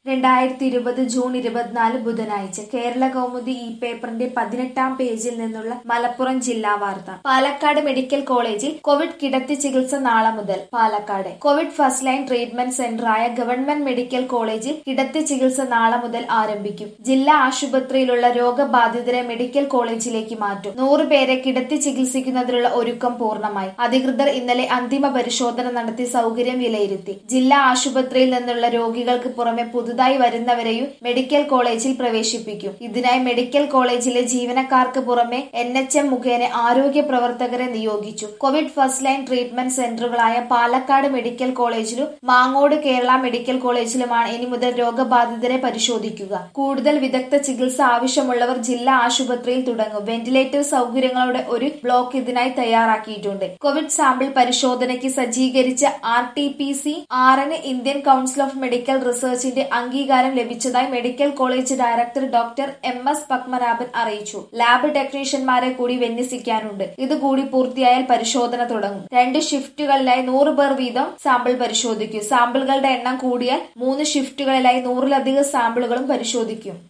രണ്ടായിരത്തി ഇരുപത് ജൂൺ ഇരുപത്തിനാല് ബുധനാഴ്ച കേരള കൗമുദി ഈ പേപ്പറിന്റെ പതിനെട്ടാം പേജിൽ നിന്നുള്ള മലപ്പുറം ജില്ലാ വാർത്ത പാലക്കാട് മെഡിക്കൽ കോളേജിൽ കോവിഡ് കിടത്തി ചികിത്സ നാളെ മുതൽ Palakkad covid first line treatment സെന്ററായ ഗവൺമെന്റ് മെഡിക്കൽ കോളേജിൽ കിടത്തി ചികിത്സ നാളെ മുതൽ ആരംഭിക്കും ജില്ലാ ആശുപത്രിയിലുള്ള രോഗബാധിതരെ മെഡിക്കൽ കോളേജിലേക്ക് മാറ്റും നൂറ് പേരെ കിടത്തി ചികിത്സിക്കുന്നതിനുള്ള ഒരുക്കം പൂർണ്ണമായി അധികൃതർ ഇന്നലെ അന്തിമ പരിശോധന നടത്തി സൗകര്യം വിലയിരുത്തി ജില്ലാ ആശുപത്രിയിൽ നിന്നുള്ള രോഗികൾക്ക് പുറമെ പുതുതായി വരുന്നവരെയും മെഡിക്കൽ കോളേജിൽ പ്രവേശിപ്പിക്കും ഇതിനായി മെഡിക്കൽ കോളേജിലെ ജീവനക്കാർക്ക് പുറമെ എൻ എച്ച് എം മുഖേന ആരോഗ്യ പ്രവർത്തകരെ നിയോഗിച്ചു കോവിഡ് ഫസ്റ്റ് ലൈൻ ട്രീറ്റ്മെന്റ് സെന്ററുകളായ പാലക്കാട് മെഡിക്കൽ കോളേജിലും മാങ്ങോട് കേരള മെഡിക്കൽ കോളേജിലുമാണ് ഇനി മുതൽ രോഗബാധിതരെ പരിശോധിക്കുക കൂടുതൽ വിദഗ്ധ ചികിത്സ ആവശ്യമുള്ളവർ ജില്ലാ ആശുപത്രിയിൽ തുടങ്ങും വെന്റിലേറ്റർ സൗകര്യങ്ങളുടെ ഒരു ബ്ലോക്ക് ഇതിനായി തയ്യാറാക്കിയിട്ടുണ്ട് കോവിഡ് സാമ്പിൾ പരിശോധനയ്ക്ക് സജ്ജീകരിച്ച ആർ ടി പി സി ആറിന് ഇന്ത്യൻ കൌൺസിൽ ഓഫ് മെഡിക്കൽ റിസർച്ചിന്റെ അംഗീകാരം ലഭിച്ചതായി medical college director doctor M S Padmanabhan അറിയിച്ചു ലാബ് ടെക്നീഷ്യന്മാരെ കൂടി വിന്യസിക്കാനുണ്ട് ഇതുകൂടി പൂർത്തിയായാൽ പരിശോധന തുടങ്ങും രണ്ട് ഷിഫ്റ്റുകളിലായി നൂറ് പേർ വീതം സാമ്പിൾ പരിശോധിക്കും സാമ്പിളുകളുടെ എണ്ണം കൂടിയാൽ മൂന്ന് ഷിഫ്റ്റുകളിലായി നൂറിലധികം സാമ്പിളുകളും പരിശോധിക്കും